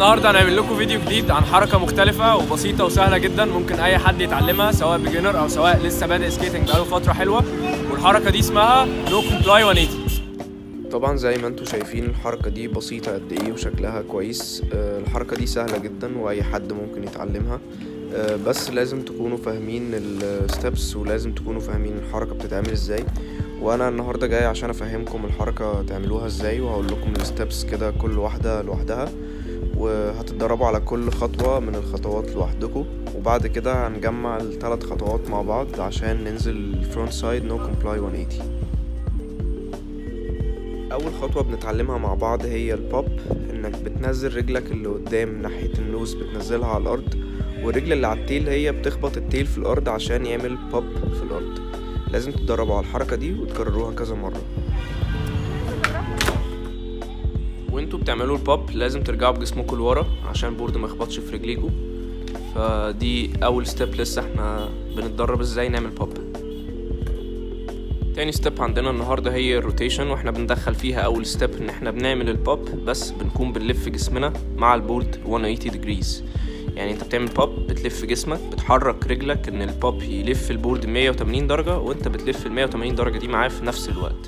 النهارده هنعمل لكم فيديو جديد عن حركه مختلفه وبسيطه وسهله جدا ممكن اي حد يتعلمها سواء بيجنر او سواء لسه بادئ سكيتنج بقاله فتره حلوه والحركه دي اسمها نو كومبلاي 180 طبعا زي ما انتم شايفين الحركة دي بسيطة قد ايه وشكلها كويس آه، الحركة دي سهلة جدا واي حد ممكن يتعلمها آه، بس لازم تكونوا فاهمين الستبس ولازم تكونوا فاهمين الحركة بتتعمل ازاي وانا النهاردة جاي عشان افهمكم الحركة تعملوها ازاي وهقول لكم الستبس كده كل واحدة لوحدها وهتتدربوا على كل خطوة من الخطوات لوحدكم وبعد كده هنجمع الثلاث خطوات مع بعض عشان ننزل الفرونت سايد نو كومبلاي 180 اول خطوه بنتعلمها مع بعض هي البوب انك بتنزل رجلك اللي قدام ناحيه النوز بتنزلها على الارض والرجل اللي على التيل هي بتخبط التيل في الارض عشان يعمل بوب في الارض لازم تتدربوا على الحركه دي وتكرروها كذا مره وانتوا بتعملوا البوب لازم ترجعوا بجسمكم لورا عشان البورد ما يخبطش في رجليكوا فدي اول ستيب لسه احنا بنتدرب ازاي نعمل بوب تاني ستيب عندنا النهارده هي الروتيشن واحنا بندخل فيها اول ستيب ان احنا بنعمل البوب بس بنكون بنلف جسمنا مع البورد 180 ديجريز يعني انت بتعمل بوب بتلف جسمك بتحرك رجلك ان البوب يلف البورد 180 درجة وانت بتلف ال 180 درجة دي معاه في نفس الوقت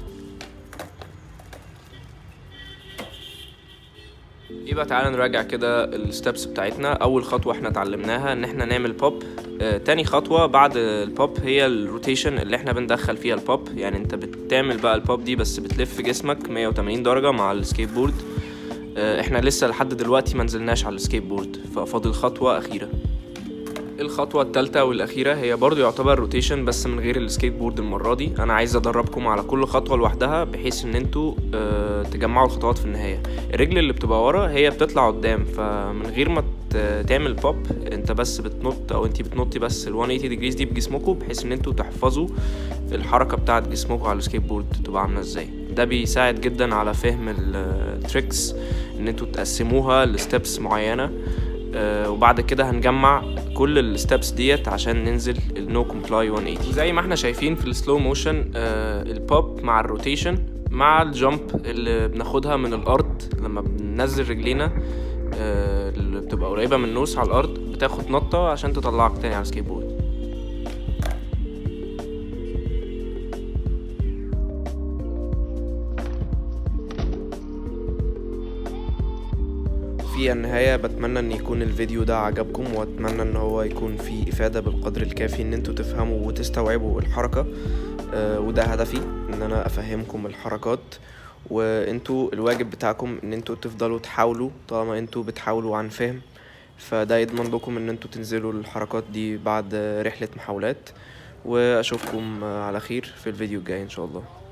يبقى تعالى نراجع كده الستبس بتاعتنا اول خطوه احنا اتعلمناها ان احنا نعمل بوب آه تاني خطوه بعد البوب هي الروتيشن اللي احنا بندخل فيها البوب يعني انت بتعمل بقى البوب دي بس بتلف جسمك 180 درجه مع السكيت بورد آه احنا لسه لحد دلوقتي ما نزلناش على السكيت بورد ففاضل خطوه اخيره الخطوة التالتة والأخيرة هي برضو يعتبر روتيشن بس من غير السكيت بورد المرة دي أنا عايز أدربكم على كل خطوة لوحدها بحيث إن انتوا آه تجمعوا الخطوات في النهاية الرجل اللي بتبقى ورا هي بتطلع قدام فمن غير ما تعمل بوب انت بس بتنط او انت بتنطي بس ال 180 ديجريز دي بجسمكم بحيث ان انتوا تحفظوا الحركة بتاعت جسمكم على السكيت بورد تبقى عاملة ازاي ده بيساعد جدا على فهم التريكس ان انتوا تقسموها لستبس معينة آه وبعد كده هنجمع كل الستبس ديت عشان ننزل النو كومبلاي 180 زي ما احنا شايفين في السلو موشن آه البوب مع الروتيشن مع الجump اللي بناخدها من الارض لما بننزل رجلينا آه اللي بتبقى قريبة من النوس على الارض بتاخد نطة عشان تطلعك تاني على السكيت بورد في النهاية بتمنى ان يكون الفيديو ده عجبكم واتمنى ان هو يكون فيه افادة بالقدر الكافي ان انتوا تفهموا وتستوعبوا الحركة آه وده هدفي ان انا افهمكم الحركات وانتوا الواجب بتاعكم ان انتوا تفضلوا تحاولوا طالما انتوا بتحاولوا عن فهم فده يضمن لكم ان انتوا تنزلوا الحركات دي بعد رحلة محاولات واشوفكم على خير في الفيديو الجاي ان شاء الله